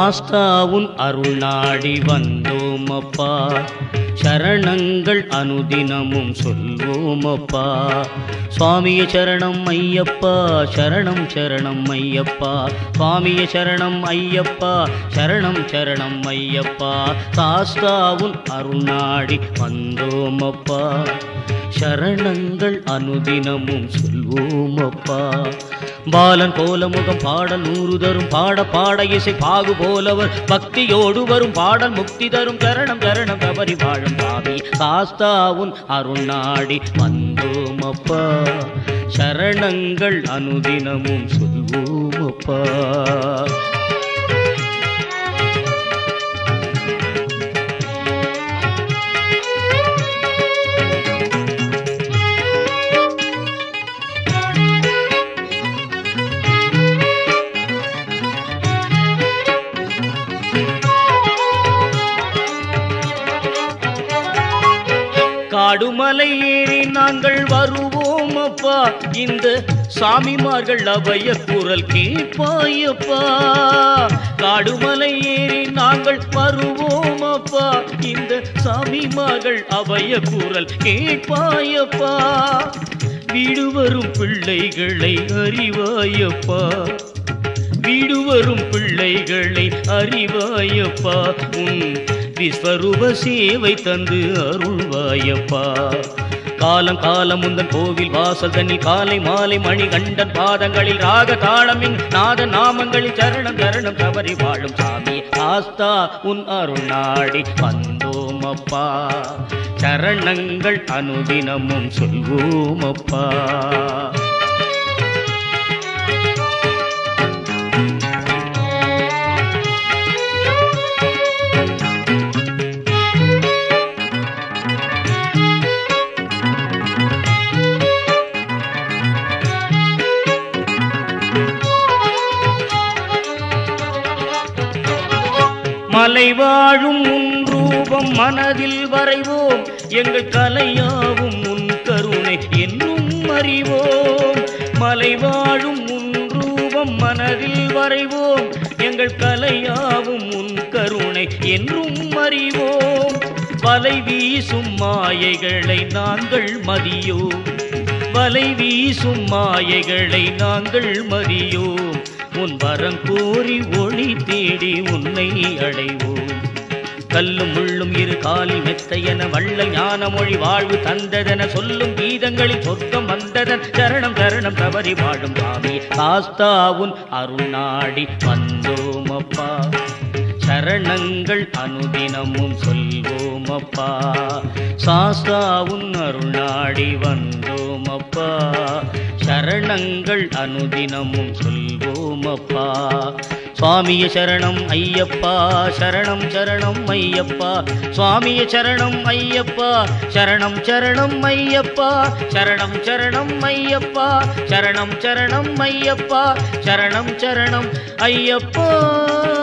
சாஸ்தாவுன் அருள் நாடி வந்தோம் அப்பா சரணங்கள் அனுதினமும் சொல்வோம் அப்பா சுவாமிய சரணம் ஐயப்பா சரணம் சரணம் ஐயப்பா சுவாமிய சரணம் ஐயப்பா சரணம் சரணம் ஐயப்பா சாஸ்தாவுன் அருள் நாடி வந்தோம் அப்பா சரணங்கள் அனுதினமும் சொல்வோம் அப்பா பாலன் போல முகம் பாடல் நூறு தரும் பாட பாட இசை பாகு போலவர் பக்தியோடு வரும் பாடல் முக்தி தரும் சரணம் சரணம் தவறி வாழும் சாமி சாஸ்தாவுன் அருள் நாடி வந்தோம் அப்பா சரணங்கள் அனுதினமும் சொல்வோம் அப்பா காடுமலை ஏறி நாங்கள் வருவோம் அப்பா இந்த சாமிமார்கள் அவைய குரல் கேட்பாயப்பா காடுமலை ஏறி நாங்கள் வருவோம் அப்பா இந்த சாமிமார்கள் அவைய குரல் கேட்பாயப்பா வீடு வரும் பிள்ளைகளை அறிவாயப்பா வீடு வரும் பிள்ளைகளை அறிவாயப்பா உன் விஸ்வரூப சேவை தந்து அருள்வாயப்பா காலம் காலம் முந்தன் கோவில் வாசல் தண்ணி காலை மாலை மணி கண்டன் பாதங்களில் ராக தாளமின் நாத நாமங்களில் சரணம் சரணம் தவறி வாழும் சாமி ஆஸ்தா உன் அருள் நாடி வந்தோம் அப்பா சரணங்கள் அனுதினமும் சொல்வோம் அப்பா மலை வாழும் உன் ரூபம் மனதில் வரைவோம் எங்கள் கலையாவும் உன் கருணை என்றும் அறிவோம் மலை வாழும் உன் ரூபம் மனதில் வரைவோம் எங்கள் கலையாவும் உன் கருணை என்றும் அறிவோம் வலை வீசும் மாயைகளை நாங்கள் மதியோம் வலை வீசும் மாயைகளை நாங்கள் மதியோம் உன் வரம் கோரி ஒளி தேடி உன்னை அடைவோம் கல்லும் முள்ளும் இரு காலில் மெத்தையென வள்ளல் ஞான மொழி வாழ்வு தந்ததென சொல்லும் கீதங்களில் சொர்க்கம் வந்ததன் சரணம் சரணம் தவறி வாழும் சாமி சாஸ்தாவுன் அருள் நாடி வந்தோம் அப்பா சரணங்கள் அனுதினமும் சொல்வோம் அப்பா சாஸ்தாவுன் அருள் நாடி வந்தோம் அப்பா சரணங்கள் அனுதினமும் சொல்வோம் அப்பா சுவாமிய சரணம் ஐயப்பா சரணம் சரணம் ஐயப்பா சுவாமிய சரணம் ஐயப்பா சரணம் சரணம் ஐயப்பா சரணம் சரணம் ஐயப்பா சரணம் சரணம் ஐயப்பா சரணம் சரணம் ஐயப்பா